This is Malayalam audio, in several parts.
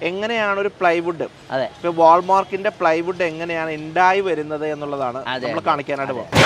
എങ്ങനെയാണ് ഒരു പ്ലൈവുഡ് അതെ ഇപ്പൊ വാൾമാർക്കിന്റെ പ്ലൈവുഡ് എങ്ങനെയാണ് ഉണ്ടായി വരുന്നത് എന്നുള്ളതാണ് അതെ, നമ്മൾ അതെ. കാണിക്കാനായിട്ട് പോകും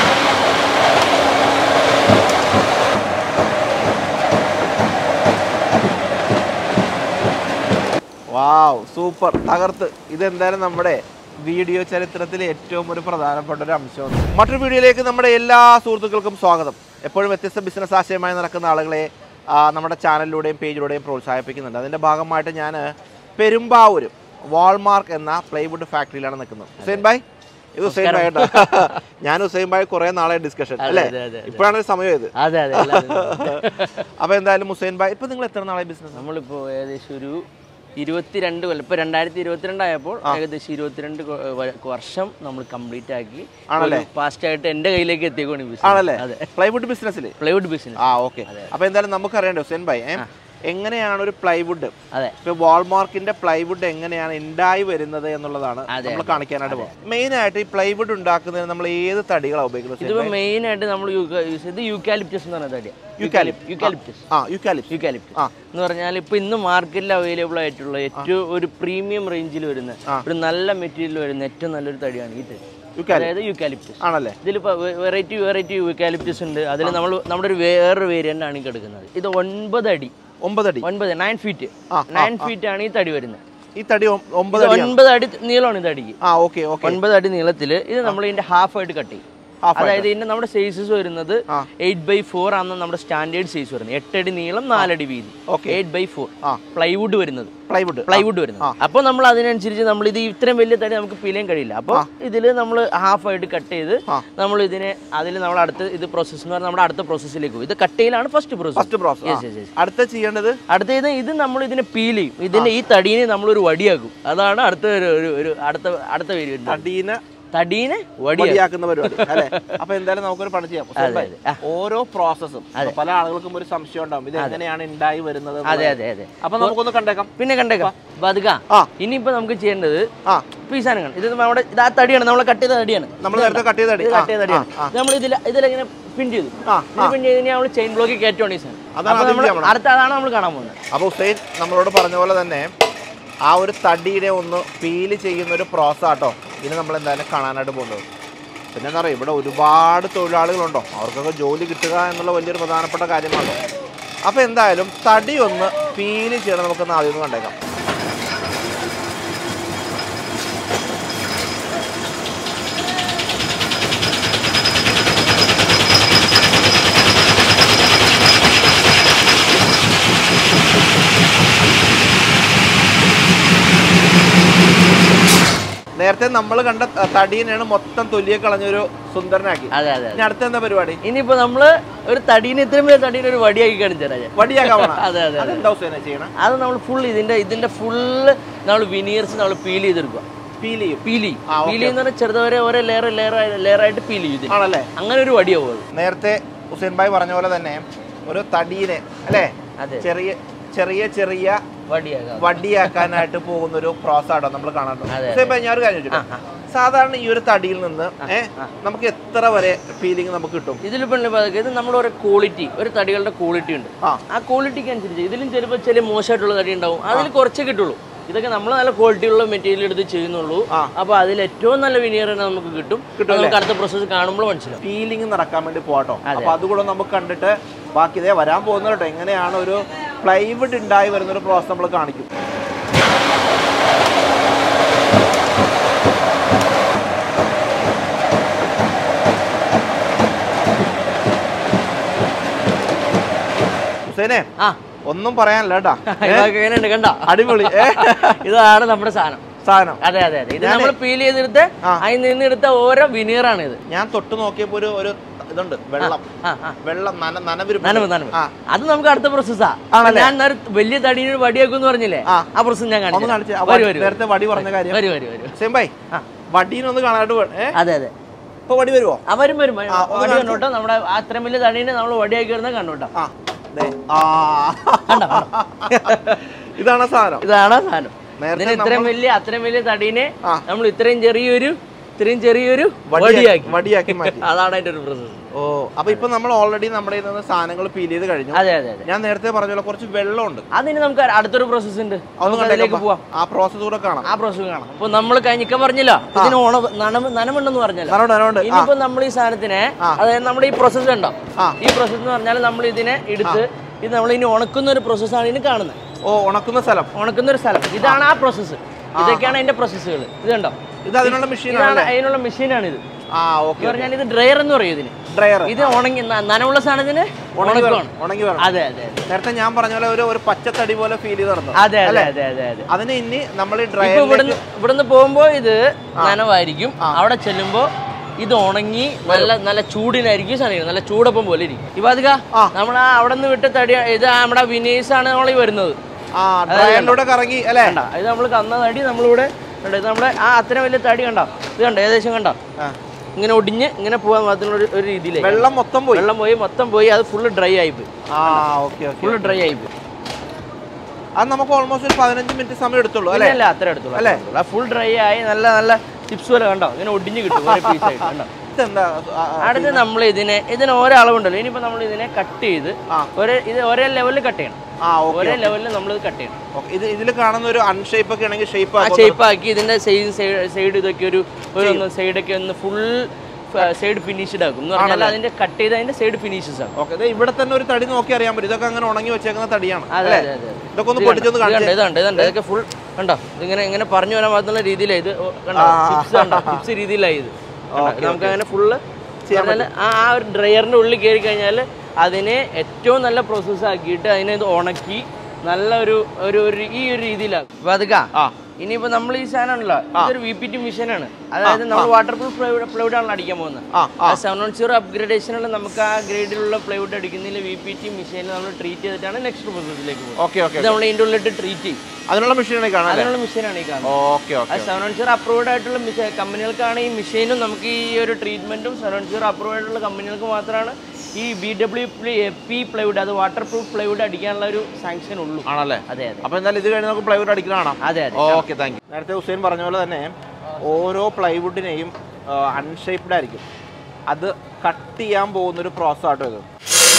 വാവ് സൂപ്പർ തകർത്ത് ഇതെന്തായാലും നമ്മുടെ വീഡിയോ ചരിത്രത്തിലെ ഏറ്റവും ഒരു പ്രധാനപ്പെട്ട ഒരു അംശമാണ് മറ്റൊരു വീഡിയോയിലേക്ക് നമ്മുടെ എല്ലാ സുഹൃത്തുക്കൾക്കും സ്വാഗതം എപ്പോഴും വ്യത്യസ്ത ബിസിനസ് ആശയമായി നടക്കുന്ന ആളുകളെ ആ, നമ്മുടെ ചാനലിലൂടെയും പേജിലൂടെയും പ്രോത്സാഹിപ്പിക്കുന്നുണ്ട് അതിൻ്റെ ഭാഗമായിട്ട് ഞാൻ പെരുമ്പാവൂർ വാൾമാർക്ക് എന്ന പ്ലൈവുഡ് ഫാക്ടറിയിലാണ് നിൽക്കുന്നത് ഹുസൈൻ ഭായ് ഇത് ഹുസൈൻ ഭായ് കേട്ടോ ഞാൻ ഹുസൈൻ ഭായ് കുറേ നാളെ ഡിസ്കഷൻ അല്ലേ അതെ, അതെ, അതെ. ഇപ്പോഴാണ് ഒരു സമയം ഇത് അതെ അതെ എല്ലാവരും അപ്പോൾ എന്തായാലും ഹുസൈൻ ഭായ് ഇപ്പൊ നിങ്ങൾ എത്ര നാളെ ബിസിനസ് നമ്മളിപ്പോ ഏകദേശം ഒരു ഇരുപത്തിരണ്ട് കൊല്ലം ഇപ്പൊ രണ്ടായിരത്തി ഇരുപത്തിരണ്ടായപ്പോൾ ഏകദേശം ഇരുപത്തിരണ്ട് കൊ- വ- വർഷം നമ്മൾ കംപ്ലീറ്റ് ആക്കി ആണല്ലേ? ഫാസ്റ്റ് ആയിട്ട് എന്റെ കയിലേക്ക് എത്തിക്കോണി ആണല്ലേ അതെ പ്ലൈവുഡ് ബിസിനസ്സിൽ പ്ലൈവുഡ് ബിസിനസ് ആ ഓക്കെ അപ്പൊ എന്തായാലും നമുക്ക് അറിയണ്ടേ ഹുസൈൻ ഭായ് ഏ? എങ്ങനെയാണ് ഒരു പ്ലൈവുഡ് അതെ ഇപ്പൊ വാൾമാർക്കിന്റെ പ്ലൈവുഡ് എങ്ങനെയാണ് ഉണ്ടായി വരുന്നത് എന്നുള്ളതാണ് അതെ, നമ്മൾ കാണിക്കാനായിട്ട് പോകും മെയിൻ ആയിട്ട് ഈ പ്ലൈവുഡ് ഉണ്ടാക്കുന്നതിന് നമ്മൾ ഏത് തടികളാണ് ഉപയോഗിക്കുന്നത് ഇതിപ്പോ മെയിൻ ആയിട്ട് നമ്മൾ യൂസ് ചെയ്ത് യൂക്കാലിപ്റ്റസ് എന്ന് പറഞ്ഞ തടിയാണ് Eucalypt. യൂക്കാലിപ്റ്റസ് ആ യുക്കാലിപ്സ് യൂക്കാലിപ്റ്റസ് ആ. എന്ന് പറഞ്ഞാൽ ഇപ്പൊ ഇന്ന് മാർക്കറ്റിൽ അവൈലബിൾ ആയിട്ടുള്ള ഏറ്റവും ഒരു പ്രീമിയം റേഞ്ചിൽ വരുന്ന ഒരു നല്ല മെറ്റീരിയൽ വരുന്ന ഏറ്റവും നല്ലൊരു തടിയാണ് ഈ തടി യൂക്കാലിപ്സ് അതായത് യൂക്കാലിപ്റ്റസ് ആണല്ലേ ഇതിലിപ്പോൾ വെറൈറ്റി വെറൈറ്റി യൂക്കാലിപ്റ്റസ് ഉണ്ട് അതിൽ നമ്മൾ നമ്മുടെ ഒരു വേറൊരു വേരിയന്റ് ആണ് ഈ കിടക്കുന്നത് ഇത് ഒൻപത് അടി ഒമ്പത് അടി ഒൻപത് നയൻ ഫീറ്റ് ആ, നയൻ ഫീറ്റ് ആണ് ഈ തടി വരുന്നത് ഈ തടി ഒ- ഒമ്പത് ഇത് അടി ഒൻപത് അടി നീളമാണ് ഈ തടിക്ക് ആ ഓക്കെ ഓക്കെ ഒൻപത് അടി നീളത്തിൽ ഇത് നമ്മൾ ഇതിന്റെ ഹാഫ് ആയിട്ട് കട്ട് ചെയ്യും Half അതായത് ഇതിന്റെ നമ്മുടെ സൈസസ് വരുന്നത് ആ. എയ്റ്റ് ബൈ ഫോർ ആണ് നമ്മുടെ സ്റ്റാൻഡേർഡ് സൈസ് വരുന്നത് എട്ടടി നീളം നാലടി വീതി Okay. എയ്റ്റ് ബൈ ഫോർ ആ. പ്ലൈവുഡ് വരുന്നത് പ്ലൈവുഡ് പ്ലൈവുഡ് വരുന്നത് അപ്പോൾ നമ്മൾ അതിനനുസരിച്ച് നമ്മൾ ഇത് ഇത്രയും വലിയ തടി നമുക്ക് പിലയും കഴിയില്ല അപ്പോൾ ഇതിൽ നമ്മൾ ഹാഫ് ആയിട്ട് കട്ട് ചെയ്ത് ആ. നമ്മൾ ഇതിനെ അതിൽ നമ്മൾ അടുത്ത് ഇത് പ്രോസസ്സ് എന്ന് പറഞ്ഞാൽ നമ്മുടെ അടുത്ത പ്രോസസ്സിലേക്ക് പോകും ഇത് കട്ട് ചെയ്യലാണ് first process first process yes yes yes അടുത്ത ചെയ്യേണ്ടത് അടുത്ത ഇത് ഇത് നമ്മൾ ഇതിനെ പീൽ ചെയ്യും ഇതിന്റെ ഈ തടീനെ നമ്മളൊരു വടിയാക്കും അതാണ് അടുത്ത ഒരു ഒരു- ഒരു അടുത്ത അടുത്ത പേര് വരുന്നത് തടീനെ തടീനെ വടിയാക്കും വടിയാക്കുന്ന പരിപാടി അല്ലെ അപ്പൊ എന്തായാലും നമുക്കൊരു പണി ചെയ്യാം ഹുസൈൻ ഭായ്, അതെ. ഓരോ പ്രോസസ്സും പല ആളുകൾക്കും ഒരു സംശയം ഉണ്ടാവും ഇത് എങ്ങനെയാണ് ഉണ്ടായി വരുന്നത് അതെ എന്നുള്ളത്. അതെ അതെ അപ്പൊ നമുക്കൊന്ന് കണ്ടേക്കാം പിന്നെ കണ്ടേക്കാം ബതുക ആ. ഇനിയിപ്പോ നമുക്ക് ചെയ്യേണ്ടത് ആ ഈ സാധനങ്ങൾ ഇത് നമ്മുടെ ഇത് ആ തടിയാണ് നമ്മൾ കട്ട് ചെയ്ത തടിയാണ് നമ്മൾ നേരത്തെ കട്ട് ചെയ്ത അടി ഇത് ആ, കട്ട് ചെയ്ത തടിയാണ് ആ, നമ്മൾ ഇതിൽ ഇതിലെങ്ങനെ പിൻ ചെയ്തു ആ, ഇത് പിൻ ചെയ്ത് നമ്മൾ ചെയിൻ ബ്ലോക്ക് കയറ്റുവാണ് ഈ സാധനം അതാണ് അപ്പൊ ആദ്യം നമ്മൾ ചെയ്യാൻ അടുത്ത അതാണ് നമ്മൾ കാണാൻ പോകുന്നത് അപ്പൊ ഹുസൈൻ നമ്മളോട് പറഞ്ഞ പോലെ തന്നെ ആ ഒരു തടിയുടെ ഒന്ന് ഫീൽ ചെയ്യുന്ന ഒരു പ്രോസസ് ആട്ടോ ഇതിന് നമ്മൾ എന്തായാലും കാണാനായിട്ട് പോകുന്നത് പിന്നെ എന്താ പറയുക ഇവിടെ ഒരുപാട് തൊഴിലാളികളുണ്ടോ അവർക്കൊക്കെ ജോലി കിട്ടുക എന്നുള്ള വലിയൊരു പ്രധാനപ്പെട്ട കാര്യമാണല്ലോ അപ്പോൾ എന്തായാലും തടി ഒന്ന് ഫീൽ ചെയ്യണം നമുക്കൊന്ന് ആദ്യം ഒന്ന് കണ്ടേക്കാം നേരത്തെ നമ്മൾ കണ്ട ത- തടീനെയാണ് മൊത്തം തൊലിയെ കളഞ്ഞൊരു സുന്ദരനാക്കി അതെ അതെ ഇനി അടുത്ത എന്താ പരിപാടി ഇനിയിപ്പോ നമ്മള് ഒരു തടീനെ ഇത്രയും വലിയ തടീനെ ഒരു വടിയാക്കി കാണിച്ചു തരാം ഞാൻ. വടിയാക്കാൻ വേണം അതെ അതെ അതെ അതെന്താ ഹുസൈനെ ചെയ്യണം അത് നമ്മൾ ഫുൾ ഇതിന്റെ ഇതിന്റെ ഫുള്ള് നമ്മൾ വിനിയേഴ്സ് നമ്മൾ പീൽ ചെയ്തെടുക്കുക ഫീൽ ചെയ്യും പീൽ ചെയ്യും ആ, okay, പീൽ ചെയ്യുന്ന പറഞ്ഞാൽ ചെറുതവരെ ഓരോ ലെയർ ലെയർ ലെയർ ആയിട്ട് പീൽ ചെയ്യും ഇതിന്. ആണല്ലേ അങ്ങനെ ഒരു വടിയാവും അത് നേരത്തെ ഹുസൈൻ ഭായ് പറഞ്ഞ പോലെ തന്നെ ഒരു തടീനെ അല്ലേ അതെ ചെറിയ ചെറിയ ചെറിയ വടിയാകാം വടിയാക്കാനായിട്ട് പോകുന്ന ഒരു പ്രോസസ് ആട്ടോ നമ്മൾ കാണാറുണ്ട് അതെ, ഹുസൈൻ ഭായ് ഞാൻ ഒരു കാര്യം ചോദിച്ചു സാധാരണ ഈ ഒരു തടിയിൽ നിന്ന് ഏ നമുക്ക് എത്ര വരെ ഫീലിംഗ് നമുക്ക് കിട്ടും ഇതിലിപ്പോ ഉള്ള പതുക്കെ ഇത് നമ്മുടെ ഒരു ക്വാളിറ്റി ഒരു തടികളുടെ ക്വാളിറ്റി ഉണ്ട് ആ ആ ക്വാളിറ്റിക്ക് അനുസരിച്ച് ഇതിലും ചിലപ്പോൾ ചില മോശമായിട്ടുള്ള തടി ഉണ്ടാവും അതിൽ കുറച്ചേ കിട്ടുള്ളൂ ഇതൊക്കെ നമ്മൾ നല്ല ക്വാളിറ്റി ഉള്ള മെറ്റീരിയൽ എടുത്ത് ചെയ്യുന്നുള്ളൂ ആ. അപ്പൊ അതിൽ ഏറ്റവും നല്ല വിനിയർ നമുക്ക് കിട്ടും അത് നമുക്ക് അടുത്ത പ്രോസസ്സ് കാണുമ്പോൾ മനസ്സിലാവും ഫീലിംഗ് നടക്കാൻ വേണ്ടി പോട്ടോ അപ്പൊ അതുകൂടെ നമുക്ക് കണ്ടിട്ട് ബാക്കി ഇതേ വരാൻ പോകുന്നത് കേട്ടോ എങ്ങനെയാണ് ഒരു പ്ലൈവുഡ് ഉണ്ടായി വരുന്ന ഒരു പ്രോസസ് നമ്മൾ കാണിക്കും ഹുസൈനെ ആ ഒന്നും പറയാനില്ല കേട്ടാ ഇതൊക്കെ എങ്ങനെയുണ്ട് കണ്ട അടിപൊളി ഏ? ഇതാണ് നമ്മുടെ സാധനം സാധനം അതെ അതെ അതെ ഇത് നമ്മൾ പീൽ ചെയ്തെടുത്ത് ആ. അതിൽ നിന്ന് എടുത്ത ഓരോ വിനിയറാണ് ഇത് ഞാൻ തൊട്ട് നോക്കിയപ്പോ ഒരു ഒരു ഇതുണ്ട് വെള്ളം ആ ആ വെള്ളം നന നനവിരുപ്പ് നനവ് നനവ് ആ അത് നമുക്ക് അടുത്ത പ്രോസസ്സാ ആണല്ലേ? ഞാൻ നേരെ വലിയ തടീനെ ഒരു വടിയാക്കും എന്ന് പറഞ്ഞില്ലേ ആ. ആ പ്രോസസ് ഞാൻ ഒന്ന് കാണിച്ച് ആ കാണിച്ചു വരൂ വടി- വരൂ നേരത്തെ വടി പറഞ്ഞ കാര്യം വരൂ വരൂ വരൂ ഹുസൈൻ ഭായ് ആ. വടീനൊന്ന് കാണാനായിട്ട് വേ- ഏ അതെ അതെ ഇപ്പൊ വടി വരുവോ ആ വരും വരും വരും. ആ, ഒന്ന് വടി കാണിച്ച്. കണ്ടോട്ടോ നമ്മുടെ ആ അത്രയും വലിയ തടീനെ നമ്മൾ വടിയാക്കി വരുന്നത് കണ്ടോട്ടോ ആ ദേ. ആ കണ്ടോ, ഇതാണ് ആ സാധനം ഇതാണ് ആ സാധനം നേരത്തെ ഇതിന് ഇത്രയും വലിയ അത്രയും വലിയ തടീനെ ആ. നമ്മൾ ഇത്രയും ചെറിയൊരു ഇത്രയും ചെറിയൊരു വടിയാക്കി വടിയാക്കി വടിയാക്കി മാറ്റി അതാണ് അതിന്റെ ഒരു പ്രോസസ് ഓ അപ്പൊ ഇപ്പൊ നമ്മൾ ഓൾറെഡി നമ്മുടെ കയ്യിൽ നിന്ന് സാധനങ്ങൾ ഫീൽ ചെയ്ത് കഴിഞ്ഞു അതെ അതെ അതെ ഞാൻ നേരത്തെ പറഞ്ഞ പോലെ കുറച്ച് വെള്ളമുണ്ട് അതിന് നമുക്ക് അടുത്തൊരു പ്രോസസ് ഉണ്ട് അതൊന്ന് നമുക്ക് അതിലേക്ക് കണ്ടേക്കാം പോവാം ആ പ്രോസസ് കൂടെ കാണാം ആ പ്രോസസ് കാണാം അപ്പൊ നമ്മൾ കഴിഞ്ഞിക്ക പറഞ്ഞില്ല ഇതിന് ഓണ നനവ് നനമുണ്ടെന്ന് പറഞ്ഞല്ലോ നനവുണ്ട് നനവുണ്ട് ആ ഇനിയിപ്പോ നമ്മൾ ഈ സാധനത്തിനെ അതായത് നമ്മുടെ ഈ പ്രോസസ്സ് ഉണ്ടോ ആ. ഈ പ്രോസസ്സ് എന്ന് പറഞ്ഞാൽ നമ്മൾ ഇതിനെ എടുത്ത് ഇത് നമ്മൾ ഇനി ഉണക്കുന്ന ഒരു പ്രോസസ്സാണ് ഇതിന് കാണുന്നത് ഓ ഉണക്കുന്ന സ്ഥലം ഉണക്കുന്ന ഒരു സ്ഥലം ഇതാണ് ആ പ്രോസസ്സ് ഇതൊക്കെയാണ് അതിന്റെ പ്രോസസ്സുകൾ ഇത് കണ്ടോ ഇത് അതിനുള്ള മെഷീൻ ഇതാണ് അതിനുള്ള മെഷീനാണ് ഇത് ആ ഓക്കെ എന്ന് പറഞ്ഞാൽ ഇത് ഡ്രയർ എന്ന് പറയും ഇതിന് ഡ്രയർ ഇത് ഉണങ്ങി ന- നനവുള്ള സാധനത്തിന് ഉണങ്ങി ഉണക്കമാണ് വരണം ഉണങ്ങി വരണം അതെ അതെ അതെ നേരത്തെ ഞാൻ പറഞ്ഞ പോലെ ഒരു ഒരു പച്ചത്തടി പോലെ ഫീൽ ചെയ്ത് നടന്നു അതെ അതെ അതെ അതെ അതെ അതിന് ഇനി നമ്മൾ ഈ ഇപ്പൊ ഡ്രയർ ഇവിടുന്ന് ഇവിടുന്ന് പോകുമ്പോ ഇത് നനവായിരിക്കും അവിടെ ചെല്ലുമ്പോ ഇത് ഉണങ്ങി നല്ല നല്ല ചൂടിനായിരിക്കും സാധനം നല്ല ചൂടൊപ്പം പോലെ ഇരിക്കും ഇപ്പൊ അധിക ആ. നമ്മൾ അവിടെ നിന്ന് വിട്ട തടി ഇത് നമ്മുടെ വിനേഴ്സ് ആണ് നമ്മൾ ഈ വരുന്നത് ആ ഡ്രയറിലൂടെ കറങ്ങി അല്ലേ കണ്ട ഇത് നമ്മൾ തന്ന തടി നമ്മളിവിടെ കണ്ടോ ഇത് നമ്മുടെ ആ അത്രയും വലിയ തടി കണ്ടോ ഇത് കണ്ടോ ഏകദേശം കണ്ടോ ആ. ഇങ്ങനെ ഒടിഞ്ഞ് ഇങ്ങനെ പോകാൻ പാകത്തിനുള്ള ഒരു- ഒരു രീതിയിലേക്ക് വെള്ളം മൊത്തം പോയി വെള്ളം പോയി മൊത്തം പോയി അത് ഫുള്ള് ഡ്രൈ ആയി പോയി ആ ഓക്കെ ഓക്കെ ഫുള്ള് ഡ്രൈ ആയി പോയി അത് നമുക്ക് ഓൾമോസ്റ്റ് ഒരു പതിനഞ്ച് മിനിറ്റ് സമയം എടുത്തുള്ളൂ അല്ലേ അല്ല അത്ര എടുത്തുള്ളൂ അല്ലേ? ഫുൾ ഡ്രൈ ആയി നല്ല നല്ല ചിപ്സ് പോലെ കണ്ടോ ഇങ്ങനെ ഒടിഞ്ഞ് കിട്ടും ഓരോ പീസായിട്ട് കണ്ടോ ഇതെന്താ ആ, ആ, അടുത്ത് നമ്മൾ ഇതിനെ ഇതിന് ഓരോ അളവുണ്ടല്ലോ ഇനിയിപ്പോൾ നമ്മൾ ഇതിനെ കട്ട് ചെയ്ത് ആ. ഒരേ ഇത് ഒരേ ലെവലിൽ കട്ട് ചെയ്യണം ആ ഓക്കെ ഒരേ ലെവലിൽ നമ്മൾ ഇത് കട്ട് ചെയ്യണം ഓക്കെ ഇത് ഇതിൽ കാണുന്ന ഒരു അൺഷേപ്പ് ഒക്കെ ആണെങ്കിൽ ഷേപ്പ് ആ ആക്കും ഷേപ്പ് ആക്കി ഇതിന്റെ സൈഡ് സൈഡ് ഇതൊക്കെ ഒരു ഒരു ഒന്ന് സൈഡൊക്കെ ഒന്ന് ഫുൾ സൈഡ് ഫിനിഷ്ഡ് ആക്കും എന്ന് പറഞ്ഞാൽ അതിന്റെ കട്ട് ചെയ്ത് അതിന്റെ സൈഡ് ഫിനിഷസ് ആക്കും ഓക്കെ ഇവിടെ തന്നെ ഒരു തടി നോക്കി അറിയാൻ പറ്റും ഇതൊക്കെ അങ്ങനെ ഉണങ്ങി വെച്ചേക്കുന്ന തടിയാണ് അതെ അല്ലേ അതെ അതെ ഇതൊക്കെ ഒന്ന് ഇത് പൊട്ടിച്ചൊന്ന് കണ്ടോ, കാണിച്ചേ ഇത് കണ്ടോ ഇതുണ്ട് ഇതൊക്കെ ഫുൾ കണ്ടോ ഇതിങ്ങനെ ഇങ്ങനെ പറഞ്ഞു വരാൻ പാകത്തുള്ള രീതിയിലാണ് ഇത് കണ്ടോ ചിപ്സ് കണ്ടോ ചിപ്സ് രീതിയിലായി ഇത് കണ്ടോ? ഇത് നമുക്ക് അങ്ങനെ ഫുള്ള് പറഞ്ഞാൽ ആ ആ ഒരു ഡ്രയറിന്റെ ഉള്ളിൽ കയറി കഴിഞ്ഞാൽ അതിനെ ഏറ്റവും നല്ല പ്രോസസ്സ് ആക്കിയിട്ട് അതിനെ ഇത് ഉണക്കി നല്ല ഒരു ഒരു ഒരു ഈ ഒരു രീതിയിലാക്കും അപ്പൊ അതൊക്കെ ആ ഇനിയിപ്പോ നമ്മൾ ഈ സാധനം ഉണ്ടല്ലോ ഇതൊരു വി പി ടി മെഷീനാണ് അതായത് നമ്മൾ വാട്ടർ പ്രൂഫ് പ്ലൈവുഡ് പ്ലൈവുഡ് ആണ് അടിക്കാൻ പോകുന്നത് ആ ആ സെവൻ വൺ സീറോ അപ്ഗ്രേഡേഷനുള്ള നമുക്ക് ആ ഗ്രേഡിലുള്ള പ്ലൈവുഡ് അടിക്കുന്നതിൽ വി പി ടി മെഷീനിൽ നമ്മൾ ട്രീറ്റ് ചെയ്തിട്ടാണ് നെക്സ്റ്റ് പ്രോസസ്സിലേക്ക് പോകുന്നത് ഓക്കെ ഓക്കെ ഇത് നമ്മൾ ഇതിൻ്റെ ഉള്ളിട്ട് ട്രീറ്റ് ചെയ്യും അതിനുള്ള മെഷീനാണ് കാണാൻ അല്ലേ അതിനുള്ള മെഷീനാണ് ഈ കാണുന്നത് ഓക്കെ ഓക്കെ അത് സെവൻ വൺ സീറോ അപ്രൂവ്ഡ് ആയിട്ടുള്ള മിഷ- കമ്പനികൾക്കാണ് ഈ മെഷീനും നമുക്ക് ഈ ഒരു ട്രീറ്റ്മെന്റും സെവൻ വൺ സീറോ അപ്രൂവ്ഡ് ആയിട്ടുള്ള കമ്പനികൾക്ക് മാത്രമാണ് ഈ ബി ഡബ്ല്യു പി പ്ലൈവുഡ് അത് വാട്ടർ പ്രൂഫ് പ്ലൈവുഡ് അടിക്കാനുള്ള ഒരു സാങ്ഷൻ ഉള്ളൂ ആണല്ലേ അതെ അതെ അപ്പൊ എന്തായാലും ഇത് കഴിഞ്ഞ് നമുക്ക് പ്ലൈവുഡ് അടിക്കുന്ന കാണാം അതെ അതെ ഓക്കെ താങ്ക് യു നേരത്തെ ഹുസൈൻ പറഞ്ഞ പോലെ തന്നെ ഓരോ പ്ലൈവുഡിനെയും അൺഷേപ്ഡ് ആയിരിക്കും അത് കട്ട് ചെയ്യാൻ പോകുന്ന ഒരു പ്രോസസ് ആട്ടോ ഇത്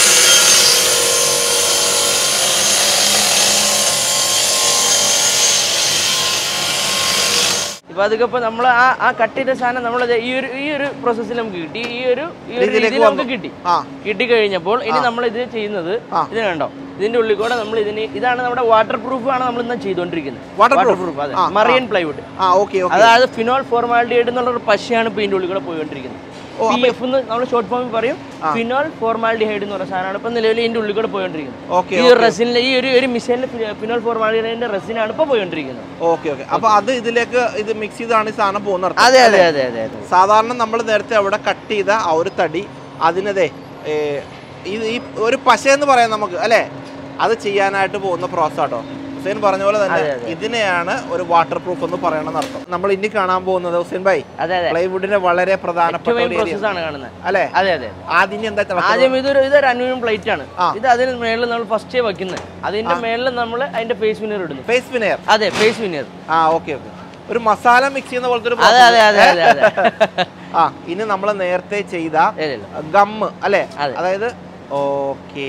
ഇപ്പൊ അതൊക്കെ ഇപ്പൊ നമ്മൾ ആ ആ കട്ട് ചെയ്ത സാധനം നമ്മൾ ഈ ഒരു ഈ ഒരു പ്രോസസ്സിൽ നമുക്ക് കിട്ടി ഈ ഒരു ഈ ഒരു രീതിയിലേക്ക് രീതിയിൽ നമുക്ക് വന്നു. കിട്ടി ആ കിട്ടി കഴിഞ്ഞപ്പോൾ ഇനി നമ്മൾ ഇത് ചെയ്യുന്നത് ആ. ഇത് കണ്ടോ ഇതിന്റെ ഉള്ളിൽ കൂടെ നമ്മൾ ഇതിന് ഇതാണ് നമ്മുടെ വാട്ടർ പ്രൂഫ് ആണ് നമ്മൾ ഇന്ന് ചെയ്തുകൊണ്ടിരിക്കുന്നത് Waterproof? പ്രൂഫ് അതെ ആ, മറിയൻ പ്ലൈവുഡ് ആ ഓക്കെ ഓക്കെ അതായത് ഫിനോൾ ഫോർമാലിഡിഹൈഡ് എന്നുള്ള ഒരു പശയാണ് ഇപ്പൊ ഇതിന്റെ ഉള്ളിൽ കൂടെ പോയിക്കൊണ്ടിരിക്കുന്നത് പി എഫ് എന്ന് നമ്മൾ ഷോർട്ട് ഫോമിൽ പറയും ഫിനോൾ ഫോർമാലിഡിഹൈഡ് എന്ന് പറയുന്ന സാധനമാണ് ഇപ്പൊ നിലവിൽ ഇതിന്റെ ഉള്ളിൽ കൂടെ പോയിക്കൊണ്ടിരിക്കുന്നത് ഓക്കെ ഈ ഒരു റെസിനിലെ ഈ ഒരു ഒരു മിഷനിൽ ഫിനോൾ ഫോർമാലിഡിഹൈഡിന്റെ റെസിനാണ് ഇപ്പൊ പോയിക്കൊണ്ടിരിക്കുന്നത് ഓക്കെ ഓക്കെ അപ്പൊ അത് ഇതിലേക്ക് ഇത് മിക്സ് ചെയ്താണ് ഈ സാധനം പോകുന്ന അർത്ഥം അതെ അതെ അതെ അതെ അതെ സാധാരണ നമ്മൾ നേരത്തെ അവിടെ കട്ട് ചെയ്ത ആ ഒരു തടി അതിനതെ ഏ, ഇത് ഈ ഒരു പശ എന്ന് പറയാം നമുക്ക് അല്ലേ അത് ചെയ്യാനായിട്ട് പോകുന്ന പ്രോസസ് ആട്ടോ ഹുസൈൻ പറഞ്ഞ പോലെ തന്നെ അതെ, അതെ. ഇതിനെയാണ് ഒരു വാട്ടർ പ്രൂഫ് എന്ന് പറയണമെന്ന് അർത്ഥം നമ്മൾ ഇനി കാണാൻ പോകുന്നത് ഹുസൈൻ ഭായി അതെ അതെ പ്ലൈവുഡിന്റെ വളരെ പ്രധാനപ്പെട്ട ഏറ്റവും ഒരു ഏരിയ പ്രോസസ് ആണ് കാണുന്നത് അല്ലേ അതെ അതെ ആദ്യം ഇനി എന്താ തിളക്കുന്നത്? ആദ്യം ഇതൊരു ഇതൊരു അന്യൂനം പ്ലേറ്റ് ആണ് ആ. ഇത് അതിന് മേളിൽ നമ്മൾ ഫസ്റ്റ് വെക്കുന്നത് അതിന്റെ മേളിൽ നമ്മൾ അതിന്റെ ഫേസ് വിനർ ഇടുന്നു ഫേസ് വിനയർ അതെ ഫേസ് വിനർ ആ ഓക്കെ ഓക്കെ ഒരു മസാല മിക്സ് ചെയ്യുന്ന പോലത്തെ ഒരു അതെ process. അതെ അതെ അതെ അതെ ആ ഇനി നമ്മൾ നേരത്തെ ചെയ്ത ഇല്ല, ഇല്ല. ഗമ്മ് അല്ലേ അതെ. അതായത് ഓക്കെ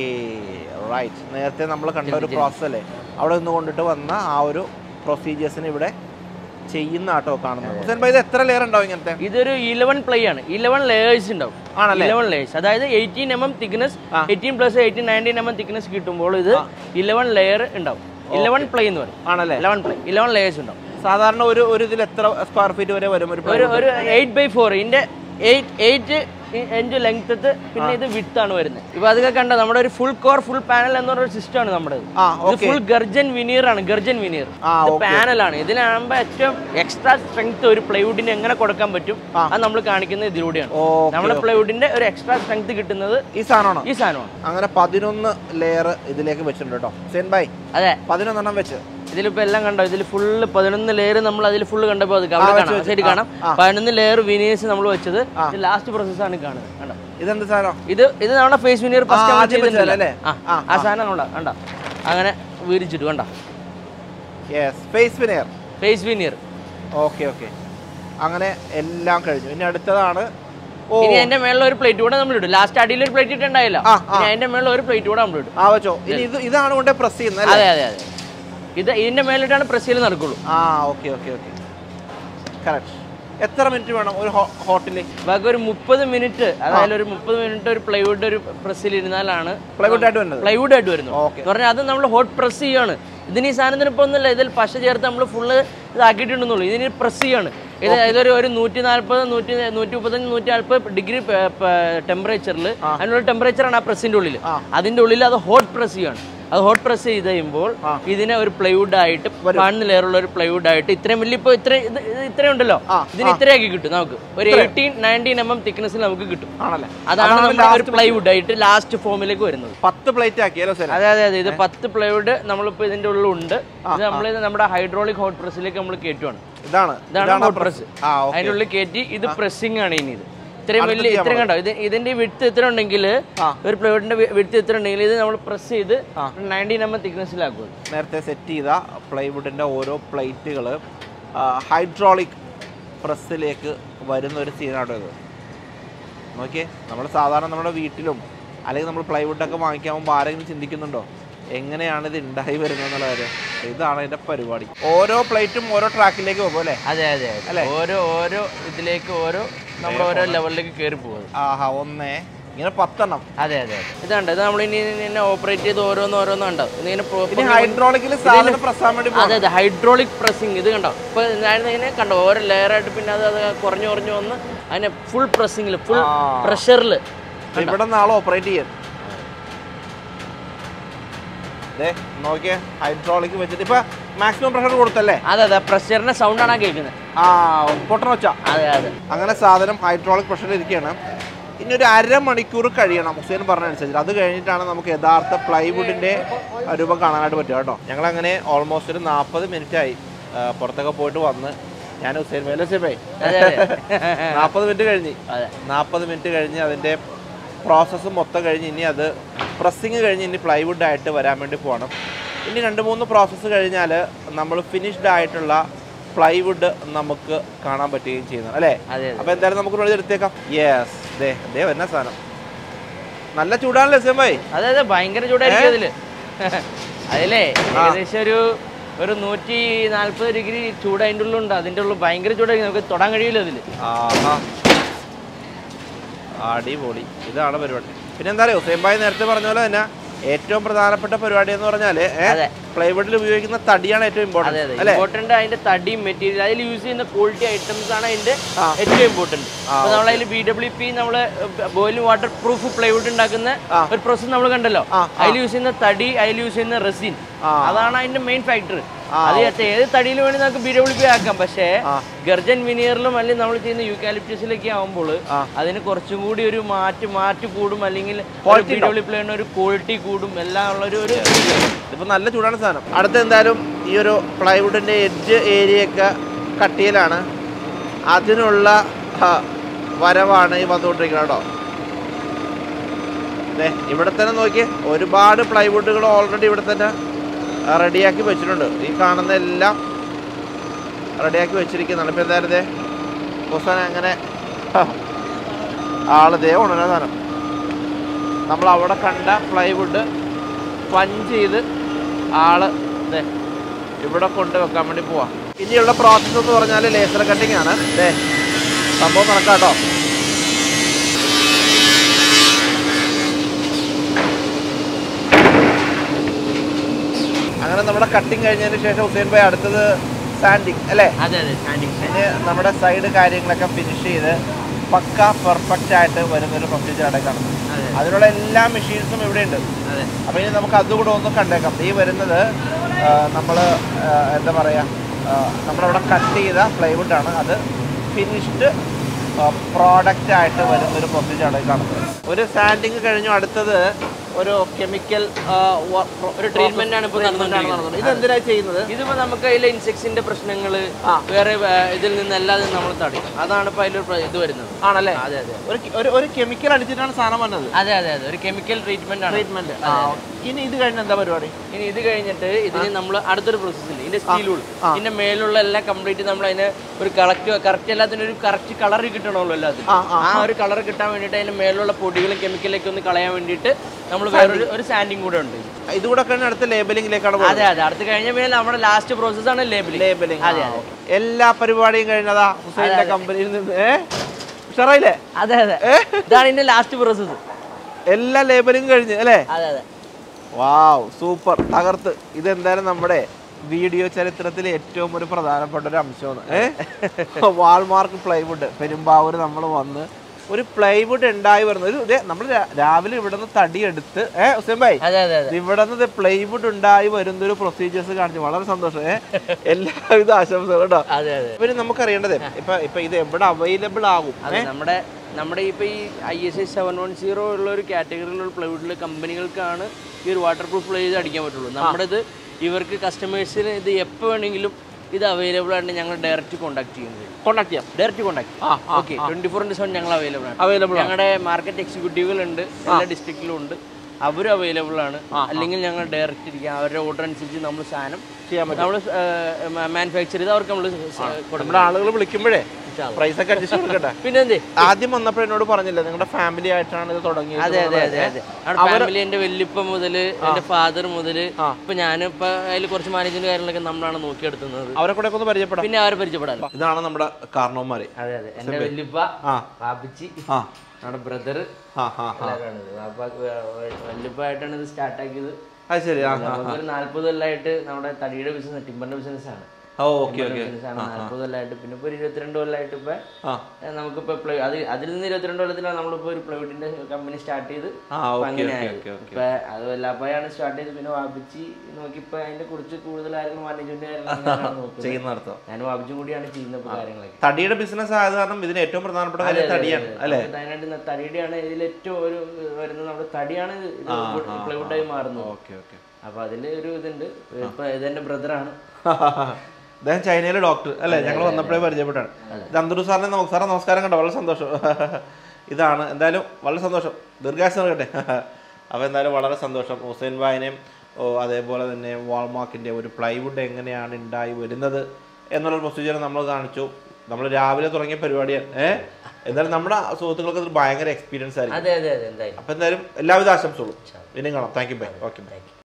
റൈറ്റ് നേരത്തെ നമ്മൾ കണ്ട ഒരു പ്രോസസ് അല്ലേ അവിടെ നിന്ന് കൊണ്ടിട്ട് വന്ന ആ ഒരു പ്രൊസീജിയേഴ്സിന് ഇവിടെ ചെയ്യുന്ന ആട്ടോ കാണുന്നത് ഹുസൈൻ ഭായി ഇത് എത്ര ലെയർ ഉണ്ടാവും ഇങ്ങനത്തെ ഇതൊരു ഇലവൻ പ്ലേ ആണ് ഇലവൻ ലേയേഴ്സ് ഉണ്ടാവും ആണല്ലേ ഇലവൻ ലേയേഴ്സ് അതായത് eighteen M M thickness eighteen plus eighteen nineteen M M thickness കിട്ടുമ്പോൾ ഇത് ഇലവൻ ലെയർ ഉണ്ടാവും ഇലവൻ പ്ലേ എന്ന് പറയും ആണല്ലേ ഇലവൻ പ്ലേ ഇലവൻ ലേയേഴ്സ് ഉണ്ടാവും സാധാരണ ഒരു ഒരു ഇതിൽ എത്ര സ്ക്വയർ ഫീറ്റ് വരെ വരും ഒരു ഒരു ഒരു എയ്റ്റ് ബൈ ഫോർ ഇതിന്റെ എയ്റ്റ് എയ്റ്റ് ഇഞ്ച് ലെങ്ത് പിന്നെ ഇത് വിട്ട് ആണ് വരുന്നത് ഇപ്പൊ അതൊക്കെ കണ്ടോ നമ്മുടെ ഒരു ഫുൾ കോർ ഫുൾ പാനൽ എന്ന് പറഞ്ഞ സിസ്റ്റം ആണ് നമ്മുടെ ആ ഇത് ഓക്കെ ഫുൾ ഗർജൻ വിനീർ ആണ് ഗർജൻ വിനീർ ആ ഇത് ഓക്കെ പാനലാണ് ഇതിനാകുമ്പോൾ ഏറ്റവും എക്സ്ട്രാ സ്ട്രെങ്ത് ഒരു പ്ലൈവുഡിന് എങ്ങനെ കൊടുക്കാൻ പറ്റും ആ. അത് നമ്മൾ കാണിക്കുന്നത് ഇതിലൂടെയാണ് ഓക്കെ നമ്മുടെ പ്ലൈവുഡിന്റെ ഒരു എക്സ്ട്രാ സ്ട്രെങ്ത് കിട്ടുന്നത് ഈ സാധനമാണോ ഈ സാധനമാണ് അങ്ങനെ പതിനൊന്ന് ലെയർ ഇതിലേക്ക് വെച്ചിട്ടുണ്ട് കേട്ടോ ഹുസൈൻ ഭായ് അതെ പതിനൊന്നെണ്ണം വെച്ച് ഇതിലിപ്പോ എല്ലാം കണ്ടോ ഇതിൽ ഫുള്ള് പതിനൊന്ന് ലെയർ നമ്മൾ അതിൽ ഫുള്ള് കണ്ടപ്പോൾ അത് അവിടെ വെച്ച് കാണാം വെച്ച്. സൈഡ് ആ, കാണാം ആ. പതിനൊന്ന് ലെയർ വിനീഴ്സ് നമ്മൾ വെച്ചത് ലാസ്റ്റ് പ്രോസസ് ആണ് കാണുന്നത് കണ്ടോ ഇതെന്ത് സാധനം ഇത് ഇത് നമ്മുടെ ഫേസ് വിനീർ ആ, ആദ്യം വെച്ചതല്ലേ, അല്ലേ? ആ ആ, ആ സാധനം കണ്ടോ കണ്ടോ അങ്ങനെ വിരിച്ചിട്ട് കണ്ടോ yes face veneer face veneer okay okay അങ്ങനെ എല്ലാം കഴിഞ്ഞു ഇനി അടുത്തതാണ് ഓ ഇനി അതിന്റെ മേളിൽ ഒരു പ്ലേറ്റ് കൂടെ നമ്മൾ ഇടും ലാസ്റ്റ് അടിയിൽ ഒരു പ്ലേറ്റ് ഇട്ടുണ്ടായില്ല ആ, ഇനി അതിന്റെ മേളിൽ ഒരു പ്ലേറ്റ് കൂടെ നമ്മൾ ഇടും ആ വെച്ചോ ഇനി ഇത് ഇതാണ് കൊണ്ട് പ്രസ് ചെയ്യുന്നത് അല്ലേ അതെ അതെ അതെ ഇത് ഇതിന്റെ മേലിട്ടാണ് പ്രസ് ചെയ്ത് നടക്കുള്ളൂ ആ ഓക്കെ ഓക്കെ ഓക്കെ കറക്റ്റ് എത്ര മിനിറ്റ് വേണം ഒരു ഹോട്ടലിൽ ബാക്കി ഒരു മുപ്പത് മിനിറ്റ് അതായത് ഒരു മുപ്പത് മിനിറ്റ് ഒരു പ്ലൈവുഡ് ഒരു പ്രസ്സിൽ ഇരുന്നാലാണ് പ്ലൈവുഡ് ആയിട്ട് വരുന്നത് പ്ലൈവുഡ് ആയിട്ട് വരുന്നു ഓക്കെ എന്ന് പറഞ്ഞാൽ അത് നമ്മൾ ഹോട്ട് പ്രസ് ചെയ്യാണ് ഇതിന് ഈ സാധനത്തിന് ഇപ്പോൾ ഒന്നുമില്ല ഇതിൽ പശ ചേർത്ത് നമ്മൾ ഫുള്ള് ഇതാക്കിയിട്ടുണ്ടെന്നുള്ളൂ ഇതിന് പ്രസ് ചെയ്യാണ് ഇത് ഇതൊരു ഒരു നൂറ്റി നാൽപ്പത് നൂറ്റി നൂറ്റി മുപ്പത്തഞ്ച് നൂറ്റി നാൽപ്പത് ഡിഗ്രി ടെമ്പറേച്ചറിൽ അതിനുള്ള ടെമ്പറേച്ചറാണ് ആ പ്രസ്സിൻ്റെ ഉള്ളിൽ ആ. അതിൻ്റെ ഉള്ളിൽ അത് ഹോട്ട് പ്രസ് ചെയ്യാണ് അത് ഹോട്ട് പ്രസ് ചെയ്ത് കഴിയുമ്പോൾ ആ. ഇതിനെ ഒരു പ്ലൈവുഡ് ആയിട്ട് പണ്ണ് ലെയറുള്ള ഒരു പ്ലൈവുഡ് ആയിട്ട് ഇത്രയും വലിയ ഇപ്പോൾ ഇത്ര ഇത് ഇത് ഇത്രയും ഉണ്ടല്ലോ ആ, ഇതിന് ഇത്രയാക്കി കിട്ടും നമുക്ക് ഒരു എയ്റ്റീൻ നയൻറ്റീൻ എം എം തിക്നെസ്സിൽ നമുക്ക് കിട്ടും ആണല്ലേ അതാണ് നമ്മുടെ ഒരു പ്ലൈവുഡ് ആയിട്ട് ലാസ്റ്റ് ഫോമിലേക്ക് വരുന്നത് പത്ത് പ്ലേറ്റ് ആക്കിയല്ലോ സാർ അതെ അതെ അതെ ഇത് പത്ത് പ്ലൈവുഡ് നമ്മളിപ്പോൾ ഇതിന്റെ ഉള്ളിലുണ്ട് ഇത് നമ്മൾ നമ്മുടെ ഹൈഡ്രോളിക് ഹോട്ട് പ്രസ്സിലേക്ക് നമ്മൾ കയറ്റുവാണ് ഇതാണ് ഇതാണ് ഹോട്ട് പ്രസ് ആ ഓക്കെ അതിന്റെ ഉള്ളിൽ കയറ്റി ഇത് പ്രസ്സിംഗ് ആണ് ഇനി ഇത് ഇത്രയും വലിയ ഇത്രയും കണ്ടോ ഇത് ഇതിന്റെ വിട്ട് എത്ര ഉണ്ടെങ്കിൽ ആ. ഒരു പ്ലൈവുഡിന്റെ വിട്ട് എത്ര ഉണ്ടെങ്കിൽ ഇത് നമ്മൾ പ്രസ് ചെയ്ത് നയൻറ്റീൻ എം എം തിക്നെസ്സിലാക്കും നേരത്തെ സെറ്റ് ചെയ്ത പ്ലൈവുഡിൻ്റെ ഓരോ പ്ലേറ്റുകൾ ഹൈഡ്രോളിക് പ്രസ്സിലേക്ക് വരുന്ന ഒരു സീനാട്ടോ ഇത് നോക്കിയേ നമ്മൾ സാധാരണ നമ്മുടെ വീട്ടിലും അല്ലെങ്കിൽ നമ്മൾ പ്ലൈവുഡൊക്കെ വാങ്ങിക്കാൻ പോകുമ്പോൾ ആരെങ്കിലും ചിന്തിക്കുന്നുണ്ടോ എങ്ങനെയാണ് ഇത് ഉണ്ടായി വരുന്നത് എന്നുള്ള കാര്യം ഇതാണ് ഇതിൻ്റെ പരിപാടി ഓരോ പ്ലേറ്റും ഓരോ ട്രാക്കിലേക്ക് പോകും അല്ലേ അതെ അതെ അതെ ഓരോ ഓരോ ഇതിലേക്ക് ഓരോ നമ്മൾ ഓരോ ലെവലിലേക്ക് കയറി പോകുന്നത് ആഹാ ഒന്നേ ഇങ്ങനെ പത്തെണ്ണം അതെ അതെ അതെ ഇതാണ്ട് ഇത് നമ്മൾ ഇനി ഇങ്ങനെ ഓപ്പറേറ്റ് ചെയ്ത് ഓരോന്ന് ഓരോന്ന് ഉണ്ടാവും ഇതിങ്ങനെ ഇനി properly ഹൈഡ്രോളിക്കിൽ സാധനം പ്രസ്സാൻ വേണ്ടി അതെ അതെ ഹൈഡ്രോളിക് പ്രസ്സിങ് ഇത് കണ്ടോ ഇപ്പൊ ഇങ്ങനെ കണ്ടോ ഓരോ ലെയർ ആയിട്ട് പിന്നെ അത് അത് കുറഞ്ഞു കുറഞ്ഞു വന്ന് അതിനെ ഫുൾ പ്രസ്സിങ്ങിൽ ഫുൾ ആ. പ്രഷറിൽ ഇവിടെ നാളെ ഓപ്പറേറ്റ് ചെയ്യാൻ ദേ നോക്കിയേ ഹൈഡ്രോളിക് വെച്ചിട്ട് ഇപ്പൊ മാക്സിമം പ്രഷർ കൊടുത്തല്ലേ അതെ അതെ പ്രഷറിന്റെ സൗണ്ട് ആണ് കേൾക്കുന്നത് ആ പൊട്ടണ വെച്ച അതെ അതെ അങ്ങനെ സാധനം ഹൈഡ്രോളിക് പ്രഷറിൽ ഇരിക്കുകയാണ് ഇനി ഒരു അരമണിക്കൂർ കഴിയണം ഹുസൈൻ പറഞ്ഞ അനുസരിച്ച് അത് കഴിഞ്ഞിട്ടാണ് നമുക്ക് യഥാർത്ഥ പ്ലൈവുഡിന്റെ രൂപം കാണാനായിട്ട് പറ്റുക കേട്ടോ ഞങ്ങൾ അങ്ങനെ ഓൾമോസ്റ്റ് ഒരു നാൽപ്പത് മിനിറ്റ് ആയി ആ, പുറത്തൊക്കെ പോയിട്ട് വന്ന് ഞാൻ ഹുസൈൻ മേലെ ഹുസൈൻ ഭായി അതെ അതെ നാൽപ്പത് മിനിറ്റ് കഴിഞ്ഞ് അതെ നാൽപ്പത് മിനിറ്റ് കഴിഞ്ഞ് അതിൻ്റെ പ്രോസസ്സ് മൊത്തം കഴിഞ്ഞ് ഇനി അത് പ്രസ്സിങ് കഴിഞ്ഞ് ഇനി പ്ലൈവുഡ് ആയിട്ട് വരാൻ വേണ്ടി പോകണം ഇനി രണ്ട് മൂന്ന് പ്രോസസ്സ് കഴിഞ്ഞാൽ നമ്മൾ ഫിനിഷ്ഡ് ആയിട്ടുള്ള പ്ലൈവുഡ് നമുക്ക് കാണാൻ പറ്റുകയും ചെയ്യുന്നു അല്ലേ അതെ അതെ അപ്പോൾ എന്തായാലും നമുക്ക് ഇവിടെ എടുത്തേക്കാം യെസ് ദേ ദേ വരുന്ന സാധനം നല്ല ചൂടാണല്ലേ സെം ഭായി അതെ അതെ ഭയങ്കര ചൂടായിരിക്കും അതില് അതിലേ ഏകദേശം ഒരു ഒരു നൂറ്റി നാല്പത് ഡിഗ്രി ചൂട് അതിൻ്റെ ഉള്ളിലുണ്ട് അതിൻ്റെ ഉള്ളിൽ ഭയങ്കര ചൂടായിരിക്കും നമുക്ക് തൊടാൻ കഴിയില്ല അതില് ആഹാ അടിപൊളി ഇതാണ് പരിപാടി പിന്നെ എന്താ പറയുക ഹുസൈൻ ഭായി നേരത്തെ പറഞ്ഞ പോലെ തന്നെ ഏറ്റവും പ്രധാനപ്പെട്ട പരിപാടി എന്ന് പറഞ്ഞാൽ അതെ പ്ലൈവുഡിൽ ഉപയോഗിക്കുന്ന തടിയാണ് ഏറ്റവും അതെ ഇമ്പോർട്ടൻറ്റ് അതെ അല്ലേ ഇമ്പോർട്ടന്റ് അതിന്റെ തടിയും മെറ്റീരിയൽ അതിൽ യൂസ് ചെയ്യുന്ന ക്വാളിറ്റി ഐറ്റംസ് ആണ് അതിന്റെ ആ. ഏറ്റവും ഇമ്പോർട്ടന്റ് അപ്പൊ നമ്മൾ അതിൽ ബി ഡബ്ല്യു പി നമ്മള് ബോയിലിംഗ് വാട്ടർ പ്രൂഫ് പ്ലൈവുഡ് ഉണ്ടാക്കുന്ന ആ. ഒരു പ്രോസസ് നമ്മൾ കണ്ടല്ലോ ആ, അതിൽ യൂസ് ചെയ്യുന്ന തടി അതിൽ യൂസ് ചെയ്യുന്ന റെസിൻ ആ. അതാണ് അതിന്റെ മെയിൻ ഫാക്ടർ ആ, അത് ഏത് ഏത് തടിയിൽ വേണ്ടി നമുക്ക് ബി ഡബ്ല്യു പി ആക്കാം പക്ഷേ ആ. ഗർജൻ വിനിയറിലും അല്ലെങ്കിൽ നമ്മൾ ചെയ്യുന്ന യൂക്കാലിപ്റ്റസിലൊക്കെ ആകുമ്പോൾ ആ. അതിന് കുറച്ചും കൂടി ഒരു മാറ്റ് മാറ്റ് കൂടും അല്ലെങ്കിൽ Quality ബി ഡബ്ല്യു പിയുടെ ഒരു ക്വാളിറ്റി കൂടും എല്ലാം ഉള്ള ഒരു ഒരു ഇതിപ്പോൾ നല്ല ചൂടാണ് സാധനം അടുത്ത എന്തായാലും ഈ ഒരു പ്ലൈവുഡിൻ്റെ എഡ്ജ് ഏരിയയൊക്കെ കട്ട് ചെയ്യലാണ് അതിനുള്ള ആ, വരവാണ് ഈ വന്നുകൊണ്ടിരിക്കുന്നത് കേട്ടോ ദേ ഇവിടെ തന്നെ നോക്കിയേ ഒരുപാട് പ്ലൈവുഡുകൾ ഓൾറെഡി ഇവിടെ തന്നെ റെഡിയാക്കി വെച്ചിട്ടുണ്ട് ഈ കാണുന്ന എല്ലാം റെഡിയാക്കി വെച്ചിരിക്കുന്നതാണ് ഇപ്പോൾ എന്തായാലും ദേ ഹുസൻ അങ്ങനെ ആള് ദേ ഉണരുന്ന സാധനം നമ്മൾ അവിടെ കണ്ട പ്ലൈവുഡ് പഞ്ച് ചെയ്ത് ആള് ദേ ഇവിടെ കൊണ്ട് വെക്കാൻ വേണ്ടി പോവാ ഇനിയുള്ള പ്രോസസ്സ് എന്ന് പറഞ്ഞാൽ ലേസർ കട്ടിംഗ് ആണ് ദേ സംഭവം കണക്കാട്ടോ അങ്ങനെ നമ്മുടെ കട്ടിങ് കഴിഞ്ഞതിന് ശേഷം ഹുസൈൻ ഭായി അടുത്തത് സാൻഡിങ് അല്ലേ അതെ അതെ സ്റ്റാൻഡിങ് ഇനി നമ്മുടെ സൈഡ് കാര്യങ്ങളൊക്കെ ഫിനിഷ് ചെയ്ത് പക്ക പെർഫെക്റ്റ് ആയിട്ട് വരുന്നൊരു പ്രൊസീജിയർ ആണ് കാണുന്നത് അതെ അതിനുള്ള എല്ലാ മെഷീൻസും ഇവിടെ ഉണ്ട് അതെ അപ്പോൾ ഇനി നമുക്ക് അതുകൂടെ ഒന്ന് കണ്ടേക്കാം ഈ വരുന്നത് നമ്മൾ എന്താ പറയുക നമ്മളവിടെ കട്ട് ചെയ്ത പ്ലൈവുഡ് ആണ് അത് ഫിനിഷ്ഡ് പ്രോഡക്റ്റ് ആയിട്ട് വരുന്നൊരു പ്രൊസീജിയറാണ് ഈ കാണുന്നത് ഒരു സാൻഡിങ് കഴിഞ്ഞു അടുത്തത് ഒരു കെമിക്കൽ ഒരു ട്രീറ്റ്മെന്റ് ആണ് ഇപ്പോൾ നടന്നുകൊണ്ടിരിക്കുന്നത് ഇത് എന്തിനാണ് ചെയ്യുന്നത് ഇതിപ്പോ നമുക്ക് അതിലെ ഇൻസെക്ട്സിന്റെ പ്രശ്നങ്ങൾ ആ. വേറെ ആ, ഇതിൽ നിന്നെല്ലാം നമ്മൾ തടയും അതാണ് ഇപ്പൊ അതിലൊരു പ്ര- ഇത് വരുന്നത് ആണല്ലേ അതെ അതെ ഒരു ഒരു ഒരു കെമിക്കൽ അടിച്ചിട്ടാണ് സാധനം വന്നത് അതെ അതെ അതെ ഒരു കെമിക്കൽ ട്രീറ്റ്മെന്റ് ആണ് ട്രീറ്റ്മെന്റ് ഇനി ഇത് കഴിഞ്ഞ എന്താ പരിപാടി ഇനി ഇത് കഴിഞ്ഞിട്ട് ഇതിന് നമ്മൾ അടുത്തൊരു പ്രോസസ്സിൽ ഇതിന്റെ സ്റ്റീൽ ഉള്ളു ഇതിന്റെ മേലുള്ള എല്ലാം കംപ്ലീറ്റ് നമ്മൾ അതിന് ഒരു കളക്ട് കറക്റ്റ് എല്ലാത്തിനും ഒരു കറക്റ്റ് കളർ കിട്ടണമല്ലോ എല്ലാത്തിനും ആ, ആ, ആ ഒരു കളർ കിട്ടാൻ വേണ്ടിയിട്ട് അതിന്റെ മേലുള്ള പൊടികളും കെമിക്കലൊക്കെ ഒന്ന് കളയാൻ വേണ്ടിയിട്ട് നമ്മൾ വേറൊരു ഒരു സാൻഡിങ് കൂടെ ഉണ്ട് ഇതുകൂടെ കഴിഞ്ഞ അടുത്ത ലേബലിംഗിലേക്കാണ് പോകുന്നത് അതെ അതെ അടുത്ത് കഴിഞ്ഞ പിന്നെ നമ്മുടെ ലാസ്റ്റ് പ്രോസസ് ആണ് ലേബലിംഗ് ലേബലിംഗ് അതെ അതെ എല്ലാ പരിപാടിയും കഴിഞ്ഞതാ ഹുസൈന്റെ കമ്പനിയിൽ നിന്ന് ഏ ഉഷാറായില്ലേ അതെ അതെ ഇതാണ് ഇതിന്റെ ലാസ്റ്റ് പ്രോസസ്സ് എല്ലാ ലേബലിംഗ് കഴിഞ്ഞ് അല്ലേ അതെ അതെ വാവ് സൂപ്പർ തകർത്ത് ഇതെന്തായാലും നമ്മുടെ വീഡിയോ ചരിത്രത്തിലെ ഏറ്റവും ഒരു പ്രധാനപ്പെട്ട ഒരു അംശമാണ് ഏഹ് വാൾമാർക്ക് പ്ലൈവുഡ് പെരുമ്പാവൂർ നമ്മൾ വന്ന് ഒരു പ്ലൈവുഡ് ഉണ്ടായി വരുന്ന ഒരു നമ്മൾ രാവിലെ ഇവിടെ നിന്ന് തടിയെടുത്ത് ഏഹ് ഹുസൈൻ ഭായ് അതെ അതെ അതെ ഇവിടെ നിന്ന് പ്ലൈവുഡ് ഉണ്ടായി വരുന്ന ഒരു പ്രൊസീജിയേഴ്സ് കാണിച്ചു വളരെ സന്തോഷം ഏഹ് എല്ലാവിധ ആശംസകളും കേട്ടോ അതെ അതെ ഇവര് നമുക്കറിയേണ്ടത് ഇപ്പൊ ഇപ്പൊ ഇത് എവിടെ അവൈലബിൾ ആകും അതെ നമ്മുടെ നമ്മുടെ ഇപ്പൊ ഈ I S I seven one zero ഉള്ള ഒരു കാറ്റഗറിയിലുള്ള പ്ലൈവുഡിലെ കമ്പനികൾക്കാണ് ഈ ഒരു വാട്ടർ പ്രൂഫ് പ്ലേ അടിക്കാൻ പറ്റുള്ളൂ നമ്മുടെ ഇത് ഇവർക്ക് കസ്റ്റമേഴ്സിന് ഇത് എപ്പോൾ വേണമെങ്കിലും ഇത് അവൈലബിൾ ആണ് ഞങ്ങൾ ഡയറക്റ്റ് കോൺടാക്ട് ചെയ്യുന്നത് കോണ്ടാക്ട് ചെയ്യാം ഡയറക്റ്റ് കോൺടാക്ട് ആ ആ okay twenty four into seven ഞങ്ങൾ അവൈലബിൾ ആണ് അവൈലബിൾ ഞങ്ങളുടെ മാർക്കറ്റ് എക്സിക്യൂട്ടീവുകൾ ഉണ്ട് എല്ലാ ഡിസ്ട്രിക്റ്റിലും ഉണ്ട് അവരും അവൈലബിൾ ആണ് അല്ലെങ്കിൽ ഞങ്ങൾ ഡയറക്റ്റ് ഇരിക്കുക അവരുടെ ഓർഡർ അനുസരിച്ച് നമ്മൾ സാധനം ചെയ്യാൻ പറ്റും നമ്മൾ മാനുഫാക്ചർ ചെയ്ത് അവർക്ക് നമ്മൾ കൊടുക്കണം നമ്മുടെ ആളുകൾ വിളിക്കുമ്പോഴേ പ്രൈസ് ഒക്കെ അഡ്ജസ്റ്റ് കൊടുക്കട്ടെ പിന്നെന്തേ ആദ്യം വന്നപ്പോൾ എന്നോട് പറഞ്ഞില്ല നിങ്ങളുടെ ഫാമിലി ആയിട്ടാണ് ഇത് തുടങ്ങിയത് അതെ അതെ അതെ അതെ നമ്മുടെ ഫാമിലി എന്റെ വല്യപ്പ മുതല് എന്റെ ഫാദർ മുതല് ഇപ്പൊ ഞാനിപ്പോ അതിൽ കുറച്ച് മാനേജ്മെന്റ് കാര്യങ്ങളൊക്കെ നമ്മളാണ് നോക്കിയെടുത്തുന്നത് അവരെ കൂടെ ഒക്കെ ഒന്ന് പരിചയപ്പെടാം പിന്നെ അവരെ പരിചയപ്പെടാലോ ഇതാണ് നമ്മുടെ കാരണവന്മാര് അതെ അതെ എന്റെ വല്യപ്പ ആ പാപ്പിച്ചി ആ നമ്മുടെ ബ്രദർ ആ ആ വല്യപ്പായിട്ടാണ് ഇത് സ്റ്റാർട്ട് ആക്കിയത് അത് ശരി ആ നമുക്കൊരു നാല്പത് കൊല്ലമായിട്ട് നമ്മുടെ തടിയുടെ ബിസിനസ് ടിമ്പറിന്റെ ബിസിനസ് ആണ് ഓ ഓക്കെ ഓക്കെ ബിസിനസ് ആണ് നാല്പത് കൊല്ലമായിട്ട് പിന്നെ ഇപ്പൊ ഒരു ഇരുപത്തിരണ്ട് കൊല്ലമായിട്ട് ഇപ്പൊ ആ ഏഹ് നമുക്കിപ്പോ പ്ലൈ അത് അതിൽ നിന്ന് ഇരുപത്തിരണ്ട് കൊല്ലത്തിലാണ് നമ്മളിപ്പോ ഒരു പ്ലൈവുഡിന്റെ കമ്പനി സ്റ്റാർട്ട് ചെയ്ത് ആ ഇപ്പൊ ഓക്കെ അങ്ങനെ ഓക്കെ ആയത്. ഓക്കെ ഓക്കെ ഇപ്പൊ അത് വല്ലാപ്പായാണ് സ്റ്റാർട്ട് ചെയ്ത് പിന്നെ വാപ്പിച്ചി നോക്കിയപ്പോ അതിനെ കുറിച്ച് കൂടുതൽ കാര്യങ്ങൾ മാനേജ്മെന്റ് കാര്യങ്ങളാണ് നോക്കുന്നത് ചെയ്യുന്നർത്ഥം ഞാൻ വാപ്പിച്ചും കൂടിയാണ് ചെയ്യുന്ന ഇപ്പൊ കാര്യങ്ങളൊക്കെ തടിയുടെ ബിസിനസ് ആയത് കാരണം ഇതിന് ഏറ്റവും പ്രധാനപ്പെട്ട കാര്യം തടിയാണ് അല്ലേ നമുക്ക് അതിനായിട്ട് തടിയുടെയാണ് ഇതിൽ ഏറ്റവും ഒരു വരുന്നത് നമ്മുടെ തടിയാണ് പ്ലൈവുഡായി മാറുന്നത് ഓക്കെ ഓക്കെ അപ്പൊ അതിൽ ഒരു ഇതുണ്ട് ഇപ്പൊ ഇതെന്റെ ബ്രദറാണ് അദ്ദേഹം ചൈനയിലെ ഡോക്ടർ അല്ലേ ഞങ്ങൾ വന്നപ്പോഴേ പരിചയപ്പെട്ടാണ് ഇത് അന്തൂർ സാറിനെ നമുക്ക് സാറേ നമസ്കാരം കണ്ടോ വളരെ സന്തോഷം ഇതാണ് എന്തായാലും വളരെ സന്തോഷം ദീർഘായുസ് നൽകട്ടെ അപ്പോൾ എന്തായാലും വളരെ സന്തോഷം ഹുസൈൻ ഭായനെയും ഓ, അതേപോലെ തന്നെ വാൾമാർക്കിൻ്റെ ഒരു പ്ലൈവുഡ് എങ്ങനെയാണ് ഉണ്ടായി വരുന്നത് എന്നുള്ള പ്രൊസീജിയർ നമ്മൾ കാണിച്ചു നമ്മൾ രാവിലെ തുടങ്ങിയ പരിപാടിയാണ് ഏഹ് എന്തായാലും നമ്മുടെ സുഹൃത്തുക്കൾക്ക് ഇത് ഭയങ്കര എക്സ്പീരിയൻസ് ആയിരിക്കും അതെ അതെ അതെ എന്തായാലും അപ്പോൾ എന്തായാലും എല്ലാവിധ ആശംസകളും ഇനിയും കാണാം thank you bye okay by